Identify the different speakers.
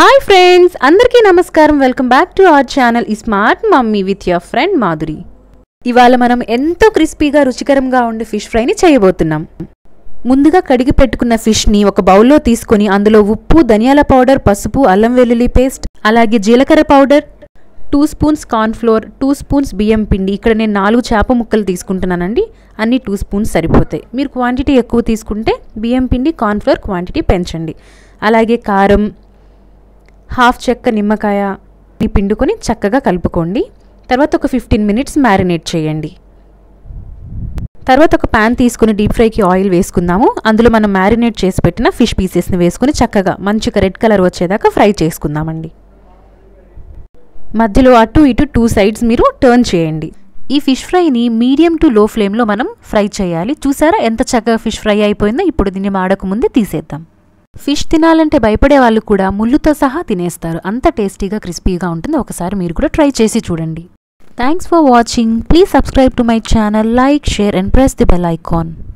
Speaker 1: hi friends అందరికీ నమస్కారం welcome back to our channel ఈ smart mummy with your friend Madhuri ఇవాళ మనం ఎంతో క్రిస్పీగా రుచికరంగా ఉండే ఫిష్ ఫ్రైని చేయబోతున్నాం ముందుగా కడిగి పెట్టుకున్న ఫిష్ని ఒక బౌల్లో తీసుకొని అందులో ఉప్పు ధనియాల పౌడర్ పసుపు అల్లం వెల్లుల్లి పేస్ట్ అలాగే జీలకర్ర powder two spoons cornflour two spoons బియ్యం పిండి ఇక్కడ నేను నాలుగు చేప ముక్కలు తీసుకుంటున్నానండి అన్ని టూ స్పూన్స్ సరిపోతాయి మీరు క్వాంటిటీ ఎక్కువ తీసుకుంటే బియ్యం పిండి కార్న్ఫ్లోర్ క్వాంటిటీ పెంచండి అలాగే కారం హాఫ్ చెక్క నిమ్మకాయ ని పిండుకొని చక్కగా కలుపుకోండి తర్వాత ఒక ఫిఫ్టీన్ మినిట్స్ మ్యారినేట్ చేయండి తర్వాత ఒక ప్యాన్ తీసుకుని డీప్ ఫ్రైకి ఆయిల్ వేసుకుందాము అందులో మనం మ్యారినేట్ చేసి పెట్టిన ఫిష్ పీసెస్ని వేసుకుని చక్కగా మంచిగా రెడ్ కలర్ వచ్చేదాకా ఫ్రై చేసుకుందామండి మధ్యలో అటు ఇటు టూ సైడ్స్ మీరు టర్న్ చేయండి ఈ ఫిష్ ఫ్రైని మీడియం టు లో ఫ్లేమ్లో మనం ఫ్రై చేయాలి చూసారా ఎంత చక్కగా ఫిష్ ఫ్రై అయిపోయిందో ఇప్పుడు దీన్ని మాడక ముందే తీసేద్దాం ఫిష్ తినాలంటే భయపడే వాళ్ళు కూడా ముళ్ళుతో సహా తినేస్తారు అంత టేస్టీగా క్రిస్పీగా ఉంటుంది ఒకసారి మీరు కూడా ట్రై చేసి చూడండి thanks for watching please subscribe to my channel like share and press the bell icon